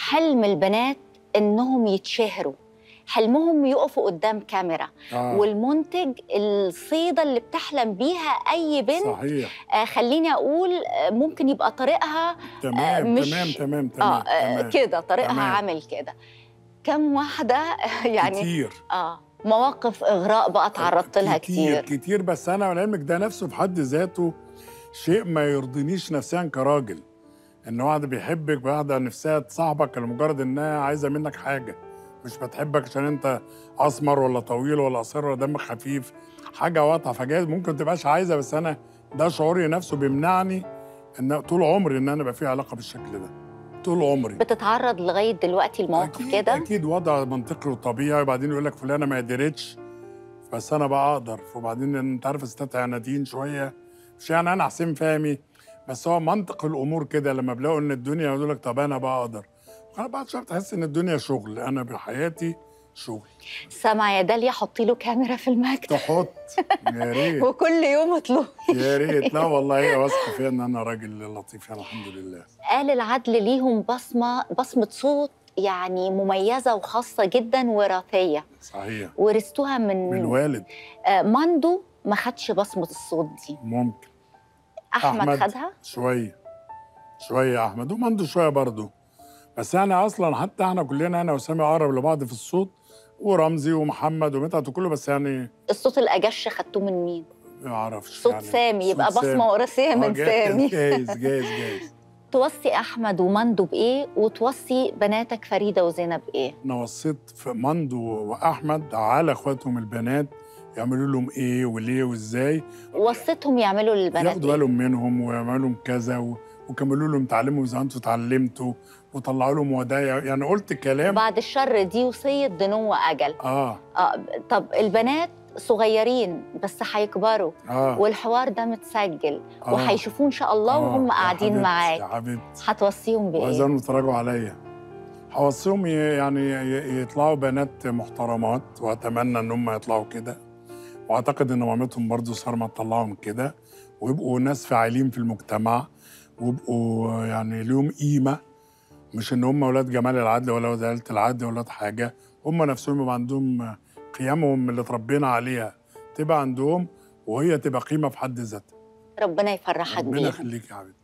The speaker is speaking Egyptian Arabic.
حلم البنات انهم يتشهروا حلمهم يقفوا قدام كاميرا آه. والمنتج الصيدة اللي بتحلم بيها أي بنت صحيح آه خليني أقول آه ممكن يبقى طريقها تمام مش- تمام تمام تمام آه آه تمام. كده طريقها تمام. عامل كده كم واحدة يعني كتير آه مواقف إغراء بقى تعرضت لها كتير كتير كتير بس انا لعلمك ده نفسه في حد ذاته شيء ما يرضينيش نفسيا كراجل ان واحده بيحبك واحده نفسها تصاحبك لمجرد انها عايزه منك حاجه مش بتحبك عشان انت اسمر ولا طويل ولا قصير ولا دمك خفيف حاجه واضحه فجايز ممكن تبقاش عايزه بس انا ده شعوري نفسه بيمنعني ان طول عمري ان انا يبقى في علاقه بالشكل ده طول عمري بتتعرض لغاية دلوقتي لمواقف أكيد كده اكيد وضع منطقي وطبيعي وبعدين يقول لك فلانه ما قدرتش بس انا بقى اقدر وبعدين انت عارف الستات عناديين شويه مش يعني انا حسين فهمي بس هو منطق الامور كده لما بلاقوا ان الدنيا يقول لك طب انا بقى اقدر انا بعد شويه بتحس ان الدنيا شغل انا بحياتي شغل سامع يا داليا حطي له كاميرا في المكتب تحط يا ريت وكل يوم اطلب يا ريت لا والله هي واثقه فيا ان انا راجل لطيف يعني الحمد لله قال العدل ليهم بصمة بصمة صوت يعني مميزة وخاصة جدا وراثية صحيح ورثتوها من من الوالد آه، ماندو ما خدش بصمة الصوت دي ممكن أحمد, أحمد. خدها شويه شويه يا احمد ومندو شويه برضه بس انا اصلا حتى احنا كلنا انا وسامي اقرب لبعض في الصوت ورمزي ومحمد ومتعت وكله بس يعني الصوت الأجش خدتوه من مين ما اعرفش صوت يعني سامي يبقى صوت سامي. بصمة وراثية آه، من جايز- سامي جايز جايز جايز توصي أحمد وماندو بإيه وتوصي بناتك فريدة وزينب إيه انا وصيت في مندو واحمد على اخواتهم البنات يعملوا لهم ايه وليه وازاي وصيتهم يعملوا للبنات ياخدوا إيه؟ بالهم منهم ويعملوا لهم كذا و... وكملوا لهم تعلموا زي ما انتوا اتعلمتوا وطلعوا لهم ودايع يعني قلت كلام بعد الشر دي وصية دنو أجل اه آه طب البنات صغيرين بس هيكبروا اه والحوار ده متسجل آه. وهيشوفوه ان شاء الله آه، وهم يا قاعدين حبيبتي، معاك يا حبيبتي هتوصيهم بايه وعايزانهم يتفرجوا عليا هوصيهم ي- يعني ي- يطلعوا بنات محترمات واتمنى ان هم يطلعوا كده واعتقد ان مامتهم برضه صارمه تطلعهم كده ويبقوا ناس فاعلين في المجتمع ويبقوا يعني ليهم قيمه مش ان هم اولاد جمال العدل ولا اولاد عيله العدل ولا اولاد حاجه هم نفسهم يبقى عندهم قيمهم اللي اتربينا عليها تبقى عندهم وهي تبقى قيمه في حد ذاتها ربنا يفرحك ربنا بيهم يخليك يا حبيبتي